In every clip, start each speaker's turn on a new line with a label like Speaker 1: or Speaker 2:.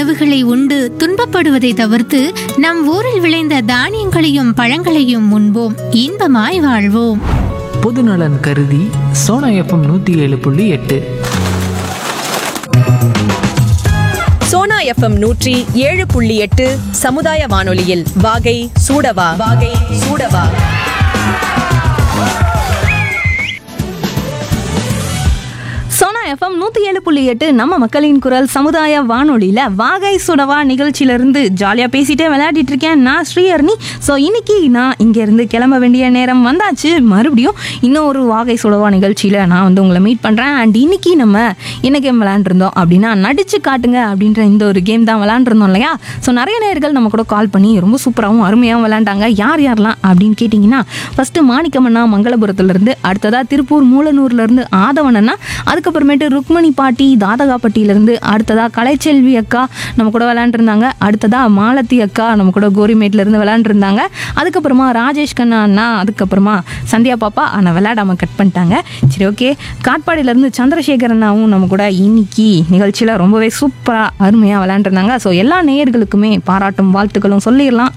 Speaker 1: உணவுகளை உண்டு துன்பப்படுவதை தவிர்த்து நம் ஊரில் விளைந்த தானியங்களையும் பழங்களையும் உண்போம் இன்பமாய் வாழ்வோம்
Speaker 2: பொதுநலன் கருதி சோனா எஃப்எம் நூற்றி ஏழு புள்ளி எட்டு
Speaker 3: சோனா எஃப்எம் நூற்றி ஏழு புள்ளி எட்டு சமுதாய வானொலியில் வாகை சூடவா வாகை சூடவா
Speaker 4: சோனா எஃப்எம் நூற்றி ஏழு புள்ளி எட்டு நம்ம மக்களின் குரல் சமுதாய வானொலியில் வாகை சுடவா நிகழ்ச்சியிலேருந்து ஜாலியாக பேசிட்டே விளையாடிட்டு இருக்கேன் நான் ஸ்ரீஹர்னி ஸோ இன்னைக்கு நான் இங்கேருந்து கிளம்ப வேண்டிய நேரம் வந்தாச்சு மறுபடியும் இன்னும் ஒரு வாகை சுடவா நிகழ்ச்சியில் நான் வந்து உங்களை மீட் பண்ணுறேன் அண்ட் இன்னைக்கு நம்ம என்ன கேம் விளையாண்டுருந்தோம் அப்படின்னா நடிச்சு காட்டுங்க அப்படின்ற இந்த ஒரு கேம் தான் விளையாண்டுருந்தோம் இல்லையா ஸோ நிறைய நேர்கள் நம்ம கூட கால் பண்ணி ரொம்ப சூப்பராகவும் அருமையாகவும் விளையாண்டாங்க யார் யாரெல்லாம் அப்படின்னு கேட்டிங்கன்னா ஃபஸ்ட்டு மாணிக்கமண்ணா மங்களபுரத்துலேருந்து அடுத்ததாக திருப்பூர் மூலனூர்லேருந்து ஆதவனண்ணா அதுக்கப்புறமேட்டு ருக்மணி பாட்டி தாதகாப்பட்டியிலேருந்து அடுத்ததாக கலைச்செல்வி அக்கா நம்ம கூட விளையாண்டுருந்தாங்க அடுத்ததாக மாலத்தி அக்கா நம்ம கூட கோரிமேட்லேருந்து விளையாண்டுருந்தாங்க அதுக்கப்புறமா ராஜேஷ் கண்ணா அண்ணா அதுக்கப்புறமா சந்தியா பாப்பா ஆனால் விளையாடாம கட் பண்ணிட்டாங்க சரி ஓகே காட்பாடியிலேருந்து சந்திரசேகர் அண்ணாவும் நம்ம கூட இன்னைக்கு நிகழ்ச்சியில் ரொம்பவே சூப்பராக அருமையாக விளையாண்டுருந்தாங்க ஸோ எல்லா நேயர்களுக்குமே பாராட்டும் வாழ்த்துக்களும் சொல்லிடலாம்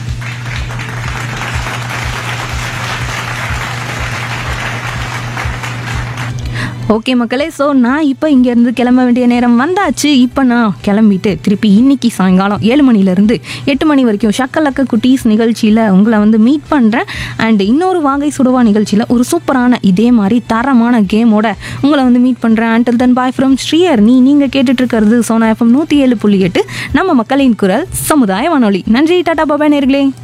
Speaker 4: ஓகே மக்களே ஸோ நான் இப்போ இங்கேருந்து கிளம்ப வேண்டிய நேரம் வந்தாச்சு இப்போ நான் கிளம்பிட்டு திருப்பி இன்னைக்கு சாயங்காலம் ஏழு மணிலேருந்து எட்டு மணி வரைக்கும் ஷக்கலக்க குட்டீஸ் நிகழ்ச்சியில் உங்களை வந்து மீட் பண்ணுறேன் அண்ட் இன்னொரு வாகை சுடுவா நிகழ்ச்சியில் ஒரு சூப்பரான இதே மாதிரி தரமான கேமோட உங்களை வந்து மீட் பண்ணுறேன் அண்டில் தன் பாய் ஃப்ரம் ஸ்ரீயர் நீ நீங்கள் கேட்டுட்ருக்கிறது சோனா எஃப்எம் நூற்றி ஏழு புள்ளி எட்டு நம்ம மக்களின் குரல் சமுதாய வானொலி நன்றி டாடா பாபா நேர்களே